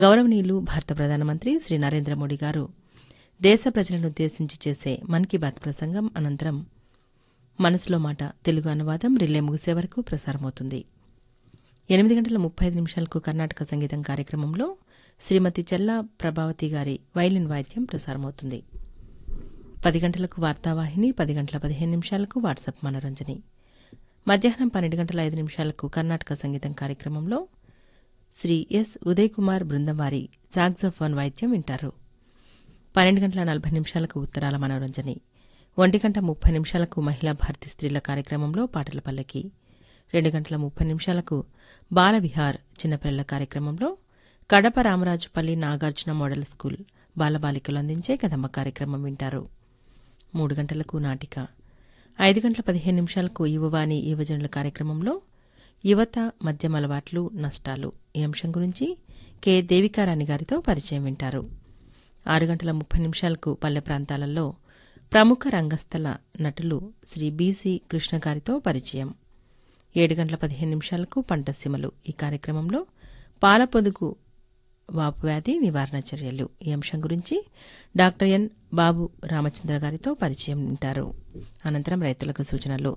గౌరవనీయులు భారత ప్రధానమంత్రి శ్రీ నరేంద్ర మోడీ గారు దేశ ప్రజలను ఉద్దేశించి చేసే మన్ కీ బాత్ ప్రసంగం అనంతరం మనసులో మాట తెలుగు అనువాదం రిలే ముగిసే వరకు ప్రసారమవుతుంది ఎనిమిది గంటల ముప్పై ఐదు నిమిషాలకు కర్ణాటక సంగీతం కార్యక్రమంలో శ్రీమతి చెల్లా ప్రభావతి గారి వైలిన్ వాయిద్యం ప్రసారమవుతుంది పది గంటలకు వార్తావాహిని పది గంటల పదిహేను నిమిషాలకు వాట్సాప్ మనోరంజని మధ్యాహ్నం పన్నెండు గంటల ఐదు నిమిషాలకు కర్ణాటక సంగీతం కార్యక్రమంలో శ్రీ ఎస్ ఉదయ్ కుమార్ బృందం వారి సాగ్జోఫోన్ వాయిద్యం వింటారు పన్నెండు గంటల నలభై నిమిషాలకు ఉత్తరాల మనోరంజని ఒంటి గంట ముప్పై నిమిషాలకు మహిళా భారతి స్త్రీల కార్యక్రమంలో పాటల పల్లకి రెండు గంటల ముప్పై నిమిషాలకు బాలవిహార్ చిన్నపిల్లల కార్యక్రమంలో కడప రామరాజుపల్లి నాగార్జున మోడల్ స్కూల్ బాలబాలికలు అందించే కదమ్మ కార్యక్రమం వింటారు మూడు గంటలకు నాటిక ఐదు గంటల పదిహేను నిమిషాలకు యువవాణి యువజనుల కార్యక్రమంలో యువత మద్యం అలవాట్లు నష్టాలు ఈ అంశం గురించి కె దేవికారాణి గారితో పరిచయం వింటారు ఆరు గంటల ముప్పై నిమిషాలకు పల్లె ప్రాంతాలలో ప్రముఖ రంగస్థల నటులు శ్రీ బీసీ కృష్ణ గారితో పరిచయం ఏడు గంటల పదిహేను నిమిషాలకు పంటసీమలు ఈ కార్యక్రమంలో పాల పొదుగు వాపు వ్యాధి నివారణ చర్యలు ఈ అంశం గురించి డాక్టర్ ఎన్ బాబు రామచంద్ర గారితో పరిచయం వింటారు అనంతరం రైతులకు సూచనలు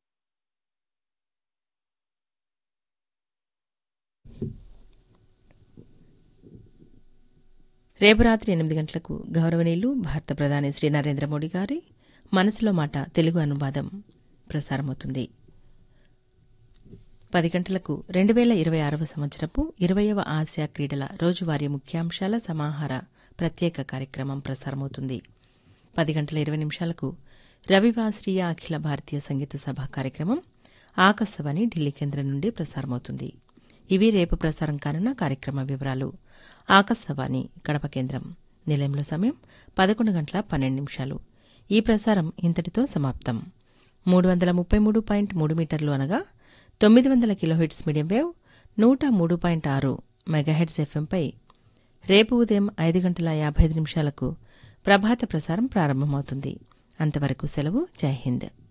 రేపు రాత్రి ఎనిమిది గంటలకు గౌరవనీయులు భారత ప్రధాని శ్రీ నరేంద్ర మోడీ గారి మనసులో మాట తెలుగు అనువాదం ప్రసారమవుతుంది పది గంటలకు రెండు వేల ఇరవై ఆరవ సంవత్సరపు ఇరవయవ ఆసియా క్రీడల రోజువారీ ముఖ్యాంశాల సమాహార ప్రత్యేక కార్యక్రమం ప్రసారమవుతుంది పది గంటల ఇరవై నిమిషాలకు రవివాశ్రీయ అఖిల భారతీయ సంగీత సభ కార్యక్రమం ఆకాశవాణి ఢిల్లీ కేంద్రం నుండి ప్రసారమవుతుంది ఇవి రేపు ప్రసారం కానున్న కార్యక్రమ వివరాలు ఆకాశవాణి కడప కేంద్రం నిలయంలో సమయం పదకొండు గంటల పన్నెండు నిమిషాలు ఈ ప్రసారం ఇంతటితో సమాప్తం మూడు వందల ముప్పై మూడు పాయింట్ మూడు మీటర్లు అనగా తొమ్మిది వందల కిలోహిట్స్ మీడియం వేవ్ నూట మూడు పాయింట్ ఆరు మెగాహెడ్స్ ఎఫ్ఎంపై రేపు ఉదయం ఐదు గంటల యాభై ఐదు నిమిషాలకు ప్రభాత ప్రసారం ప్రారంభమవుతుంది అంతవరకు సెలవు జై హింద్